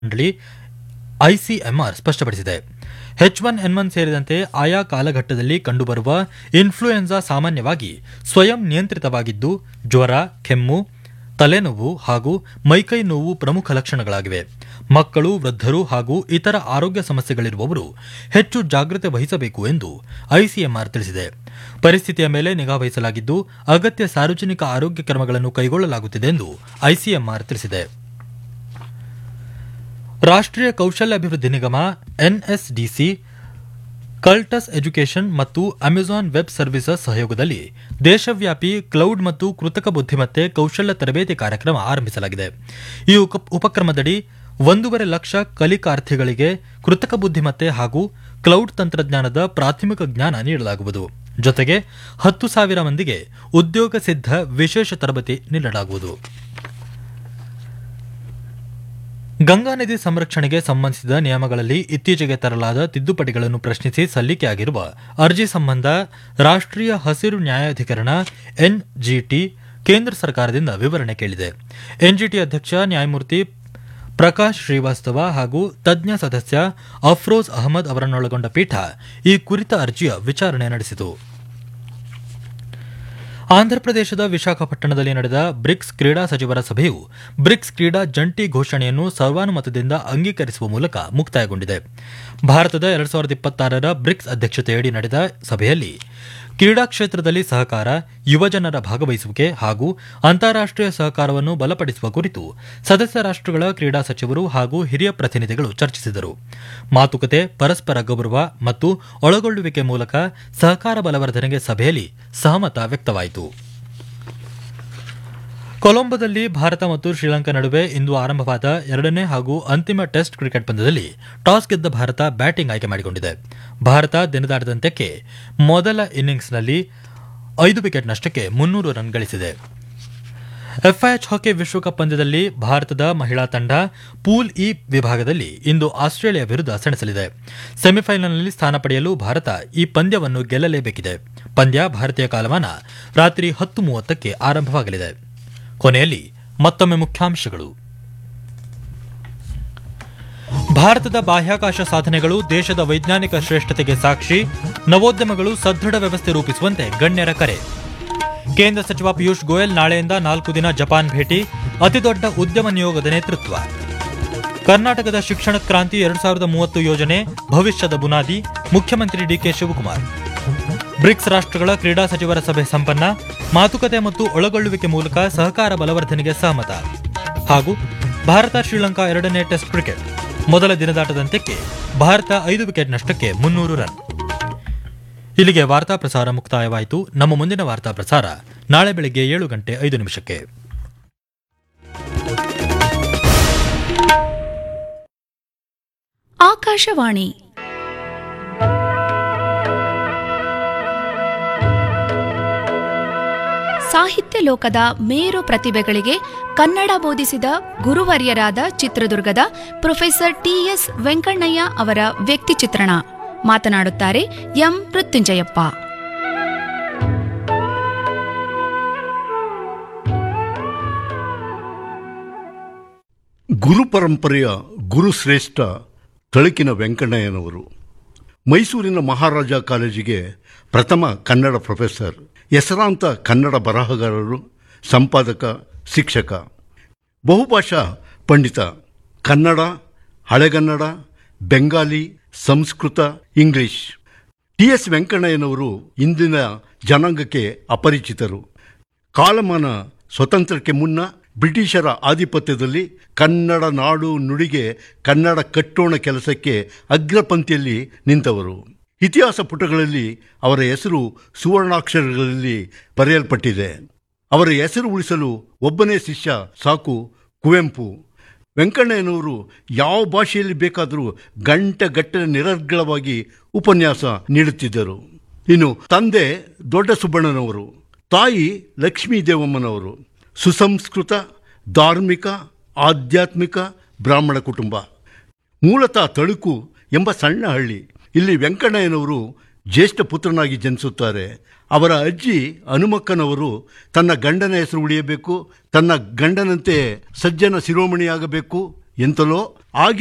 ಮಂಡಳಿ ಐಸಿಎಂಆರ್ ಸ್ಪಷ್ಟಪಡಿಸಿದೆ H one N one ಸೇರಿದಂತೆ ಆಯಾ ಕಾಲಘಟ್ಟದಲ್ಲಿ ಕಂಡುಬರುವ ಇನ್ಫ್ಲೂಯೆನ್ಸಾ ಸಾಮಾನ್ಯವಾಗಿ ಸ್ವಯಂ ನಿಯಂತ್ರಿತವಾಗಿದ್ದು ಜ್ವರ ಕೆಮ್ಮು ತಲೆನೋವು ಹಾಗೂ ಮೈಕೈ ನೋವು ಪ್ರಮುಖ ಲಕ್ಷಣಗಳಾಗಿವೆ ಮಕ್ಕಳು ವೃದ್ಧರು ಹಾಗೂ ಇತರ ಆರೋಗ್ಯ ಸಮಸ್ಯೆಗಳಿರುವವರು ಹೆಚ್ಚು ಜಾಗ್ರತೆ ವಹಿಸಬೇಕು ಎಂದು ಐಸಿಎಂಆರ್ ತಿಳಿಸಿದೆ ಪರಿಸ್ಥಿತಿಯ ಮೇಲೆ ನಿಗಾ ವಹಿಸಲಾಗಿದ್ದು ಅಗತ್ಯ ಸಾರ್ವಜನಿಕ ಆರೋಗ್ಯ ಕ್ರಮಗಳನ್ನು ಕೈಗೊಳ್ಳಲಾಗುತ್ತಿದೆ ಎಂದು ಐಸಿಎಂಆರ್ ತಿಳಿಸಿದೆ ರಾಷ್ಟ್ರೀಯ ಕೌಶಲ್ಯ ಅಭಿವೃದ್ಧಿ ನಿಗಮ ಎನ್ಎಸ್ಡಿಸಿ ಕಲ್ಟಸ್ ಎಜುಕೇಷನ್ ಮತ್ತು ಅಮೆಜಾನ್ ವೆಬ್ ಸರ್ವಿಸಸ್ ಸಹಯೋಗದಲ್ಲಿ ದೇಶವ್ಯಾಪಿ ಕ್ಲೌಡ್ ಮತ್ತು ಕೃತಕ ಬುದ್ಧಿಮತ್ತೆ ಕೌಶಲ್ಯ ತರಬೇತಿ ಕಾರ್ಯಕ್ರಮ ಆರಂಭಿಸಲಾಗಿದೆ ಈ ಉಪ- ಉಪಕ್ರಮದಡಿ ಒಂದೂವರೆ ಲಕ್ಷ ಕಲಿಕಾರ್ಥಿಗಳಿಗೆ ಕೃತಕ ಬುದ್ಧಿಮತ್ತೆ ಹಾಗೂ ಕ್ಲೌಡ್ ತಂತ್ರಜ್ಞಾನದ ಪ್ರಾಥಮಿಕ ಜ್ಞಾನ ನೀಡಲಾಗುವುದು ಜೊತೆಗೆ ಹತ್ತು ಸಾವಿರ ಮಂದಿಗೆ ಉದ್ಯೋಗ ಸಿದ್ಧ ವಿಶೇಷ ತರಬೇತಿ ನೀಡಲಾಗುವುದು ಗಂಗಾ ನದಿ ಸಂರಕ್ಷಣೆಗೆ ಸಂಬಂಧಿಸಿದ ನಿಯಮಗಳಲ್ಲಿ ಇತ್ತೀಚೆಗೆ ತರಲಾದ ತಿದ್ದುಪಡಿಗಳನ್ನು ಪ್ರಶ್ನಿಸಿ ಸಲ್ಲಿಕೆಯಾಗಿರುವ ಅರ್ಜಿ ಸಂಬಂಧ ರಾಷ್ಟ್ರೀಯ ಹಸಿರು ನ್ಯಾಯಾಧಿಕರಣ ಎನ್ಜಿಟಿ ಕೇಂದ್ರ ಸರ್ಕಾರದಿಂದ ವಿವರಣೆ ಕೇಳಿದೆ ಎನ್ಜಿಟಿ ಅಧ್ಯಕ್ಷ ನ್ಯಾಯಮೂರ್ತಿ ಪ್ರಕಾಶ್ ಶ್ರೀವಾಸ್ತವ ಹಾಗೂ ತಜ್ಞ ಸದಸ್ಯ ಅಫ್ರೋಜ್ ಅಹಮದ್ ಅವರನ್ನೊಳಗೊಂಡ ಪೀಠ ಈ ಕುರಿತ ಅರ್ಜಿಯ ವಿಚಾರಣೆ ನಡೆಸಿತು ಆಂಧ್ರಪ್ರದೇಶದ ವಿಶಾಖಪಟ್ಟಣದಲ್ಲಿ ನಡೆದ ಬ್ರಿಕ್ಸ್ ಕ್ರೀಡಾ ಸಚಿವರ ಸಭೆಯು ಬ್ರಿಕ್ಸ್ ಕ್ರೀಡಾ ಜಂಟಿ ಘೋಷಣೆಯನ್ನು ಸರ್ವಾನುಮತದಿಂದ ಅಂಗೀಕರಿಸುವ ಮೂಲಕ ಮುಕ್ತಾಯಗೊಂಡಿದೆ ಭಾರತದ ಎರಡ್ ಸಾವಿರದ ಇಪ್ಪತ್ತಾರರ ಬ್ರಿಕ್ಸ್ ಅಧ್ಯಕ್ಷತೆಯಡಿ ನಡೆದ ಸಭೆಯಲ್ಲಿ ಕ್ರೀಡಾ ಕ್ಷೇತ್ರದಲ್ಲಿ ಸಹಕಾರ ಯುವಜನರ ಭಾಗವಹಿಸುವಿಕೆ ಹಾಗೂ ಅಂತಾರಾಷ್ಟೀಯ ಸಹಕಾರವನ್ನು ಬಲಪಡಿಸುವ ಕುರಿತು ಸದಸ್ಯ ರಾಷ್ಟ್ರಗಳ ಕ್ರೀಡಾ ಸಚಿವರು ಹಾಗೂ ಹಿರಿಯ ಪ್ರತಿನಿಧಿಗಳು ಚರ್ಚಿಸಿದರು ಮಾತುಕತೆ ಪರಸ್ಪರ ಗೌರವ ಮತ್ತು ಒಳಗೊಳ್ಳುವಿಕೆ ಮೂಲಕ ಸಹಕಾರ ಬಲವರ್ಧನೆಗೆ ಸಭೆಯಲ್ಲಿ ಸಹಮತ ವ್ಯಕ್ತವಾಯಿತು ಕೊಲಂಬೋದಲ್ಲಿ ಭಾರತ ಮತ್ತು ಶ್ರೀಲಂಕಾ ನಡುವೆ ಇಂದು ಆರಂಭವಾದ ಎರಡನೇ ಹಾಗೂ ಅಂತಿಮ ಟೆಸ್ಟ್ ಕ್ರಿಕೆಟ್ ಪಂದ್ಯದಲ್ಲಿ ಟಾಸ್ ಗೆದ್ದ ಭಾರತ ಬ್ಯಾಟಿಂಗ್ ಆಯ್ಕೆ ಮಾಡಿಕೊಂಡಿದೆ ಭಾರತ ದಿನದಾಟದಂತ್ಯಕ್ಕೆ ಮೊದಲ ಇನ್ನಿಂಗ್ಸ್ನಲ್ಲಿ ಐದು ವಿಕೆಟ್ ನಷ್ಟಕ್ಕೆ ಮುನ್ನೂರು ರನ್ ಗಳಿಸಿದೆ ಎಫ್ಐಎಚ್ ಹಾಕಿ ವಿಶ್ವಕಪ್ ಪಂದ್ಯದಲ್ಲಿ ಭಾರತದ ಮಹಿಳಾ ತಂಡ ಪೂಲ್ ಇ ವಿಭಾಗದಲ್ಲಿ ಇಂದು ಆಸ್ಟ್ರೇಲಿಯಾ ವಿರುದ್ಧ ಸೆಣಸಲಿದೆ ಸೆಮಿಫೈನಲ್ನಲ್ಲಿ ಸ್ಥಾನ ಪಡೆಯಲು ಭಾರತ ಈ ಪಂದ್ಯವನ್ನು ಗೆಲ್ಲಲೇಬೇಕಿದೆ ಪಂದ್ಯ ಭಾರತೀಯ ಕಾಲಮಾನ ರಾತ್ರಿ ಹತ್ತು ಮೂವತ್ತಕ್ಕೆ ಆರಂಭವಾಗಲಿದೆ ಕೊನೆಯಲ್ಲಿ ಮತ್ತೊಮ್ಮೆ ಮುಖ್ಯಾಂಶಗಳು ಭಾರತದ ಬಾಹ್ಯಾಕಾಶ ಸಾಧನೆಗಳು ದೇಶದ ವೈಜ್ಞಾನಿಕ ಶ್ರೇಷ್ಠತೆಗೆ ಸಾಕ್ಷಿ ನವೋದ್ಯಮಗಳು ಸದೃಢ ವ್ಯವಸ್ಥೆ ರೂಪಿಸುವಂತೆ ಗಣ್ಯರ ಕರೆ ಕೇಂದ್ರ ಸಚಿವ ಪಿಯೂಷ್ ಗೋಯಲ್ ನಾಳೆಯಿಂದ ನಾಲ್ಕು ದಿನ ಜಪಾನ್ ಭೇಟಿ ಅತಿದೊಡ್ಡ ಉದ್ಯಮ ನಿಯೋಗದ ನೇತೃತ್ವ ಕರ್ನಾಟಕದ ಶಿಕ್ಷಣ ಕ್ರಾಂತಿ ಎರಡ್ ಸಾವಿರದ ಮೂವತ್ತು ಯೋಜನೆ ಭವಿಷ್ಯದ ಬುನಾದಿ ಮುಖ್ಯಮಂತ್ರಿ ಡಿಕೆ ಶಿವಕುಮಾರ್ ಬ್ರಿಕ್ಸ್ ರಾಷ್ಟ್ರಗಳ ಕ್ರೀಡಾ ಸಚಿವರ ಸಭೆ ಸಂಪನ್ನ ಮಾತುಕತೆ ಮತ್ತು ಒಳಗೊಳ್ಳುವಿಕೆ ಮೂಲಕ ಸಹಕಾರ ಬಲವರ್ಧನೆಗೆ ಸಹಮತ ಹಾಗೂ ಭಾರತ ಶ್ರೀಲಂಕಾ ಎರಡನೇ ಟೆಸ್ಟ್ ಕ್ರಿಕೆಟ್ ಮೊದಲ ದಿನದಾಟದಂತ್ಯಕ್ಕೆ ಭಾರತ ಐದು ವಿಕೆಟ್ ನಷ್ಟಕ್ಕೆ ಮುನ್ನೂರು ರನ್ ಇಲ್ಲಿಗೆ ವಾರ್ತಾ ಪ್ರಸಾರ ಮುಕ್ತಾಯವಾಯಿತು ನಮ್ಮ ಮುಂದಿನ ವಾರ್ತಾ ಪ್ರಸಾರ ನಾಳೆ ಬೆಳಗ್ಗೆ ಏಳು ಗಂಟೆ ಐದು ನಿಮಿಷಕ್ಕೆ ಆಕಾಶವಾಣಿ ಸಾಹಿತ್ಯ ಲೋಕದ ಮೇರು ಪ್ರತಿಭೆಗಳಿಗೆ ಕನ್ನಡ ಬೋಧಿಸಿದ ಗುರುವರ್ಯರಾದ ಚಿತ್ರದುರ್ಗದ ಪ್ರೊಫೆಸರ್ ಟಿಎಸ್ ವೆಂಕಣ್ಣಯ್ಯ ಅವರ ವ್ಯಕ್ತಿ ಚಿತ್ರಣ ಮಾತನಾಡುತ್ತಾರೆ ಎಂ ಮೃತ್ಯುಂಜಯಪ್ಪ ಗುರು ಪರಂಪರೆಯ ಗುರುಶ್ರೇಷ್ಠ ತಳಕಿನ ವೆಂಕಣ್ಣಯ್ಯನವರು ಮೈಸೂರಿನ ಮಹಾರಾಜ ಕಾಲೇಜಿಗೆ ಪ್ರಥಮ ಕನ್ನಡ ಪ್ರೊಫೆಸರ್ ಹೆಸರಾಂತ ಕನ್ನಡ ಬರಹಗಾರರು ಸಂಪಾದಕ ಶಿಕ್ಷಕ ಬಹುಭಾಷಾ ಪಂಡಿತ Kannada Halegannada Bengali Sanskrit English T S ವೆಂಕಣ್ಣಯ್ಯನವರು ಇಂದಿನ ಜನಾಂಗಕ್ಕೆ ಅಪರಿಚಿತರು ಕಾಲಮಾನ ಸ್ವತಂತ್ರಕ್ಕೆ ಮುನ್ನ ಬ್ರಿಟಿಷರ ಆಧಿಪತ್ಯದಲ್ಲಿ ಕನ್ನಡ ನಾಡು ನುಡಿಗೆ ಕನ್ನಡ ಕಟ್ಟೋಣ ಕೆಲಸಕ್ಕೆ ಅಗ್ರಪಂಕ್ತಿಯಲ್ಲಿ ನಿಂತವರು ಇತಿಹಾಸ ಪುಟಗಳಲ್ಲಿ ಅವರ ಹೆಸರು ಸುವರ್ಣಾಕ್ಷರಗಳಲ್ಲಿ ಬರೆಯಲ್ಪಟ್ಟಿದೆ ಅವರ ಹೆಸರು ಉಳಿಸಲು ಒಬ್ಬನೇ ಶಿಷ್ಯ ಸಾಕು ಕುವೆಂಪು ವೆಂಕಣ್ಣಯ್ಯನವರು ಯಾವ ಭಾಷೆಯಲ್ಲಿ ಬೇಕಾದರೂ ಗಂಟೆಗಟ್ಟಲೆ ನಿರರ್ಗಳವಾಗಿ ಉಪನ್ಯಾಸ ನೀಡುತ್ತಿದ್ದರು ಇನ್ನು ತಂದೆ ದೊಡ್ಡ ಸುಬ್ಬಣ್ಣನವರು ತಾಯಿ ಲಕ್ಷ್ಮೀ ದೇವಮ್ಮನವರು ಸುಸಂಸ್ಕೃತ ಧಾರ್ಮಿಕ ಆಧ್ಯಾತ್ಮಿಕ ಬ್ರಾಹ್ಮಣ ಕುಟುಂಬ ಮೂಲತಃ ತಳುಕು ಎಂಬ ಸಣ್ಣ ಹಳ್ಳಿ ಇಲ್ಲಿ ವೆಂಕಣ್ಣಯ್ಯನವರು ಜ್ಯೇಷ್ಠ ಪುತ್ರನಾಗಿ ಜನಿಸುತ್ತಾರೆ ಅವರ ಅಜ್ಜಿ ಹನುಮಕ್ಕನವರು ತನ್ನ ಗಂಡನ ಹೆಸರು ಉಳಿಯಬೇಕು ತನ್ನ ಗಂಡನಂತೆ ಸಜ್ಜನ ಶಿರೋಮಣಿಯಾಗಬೇಕು ಎಂತಲೋ ಆಗಿ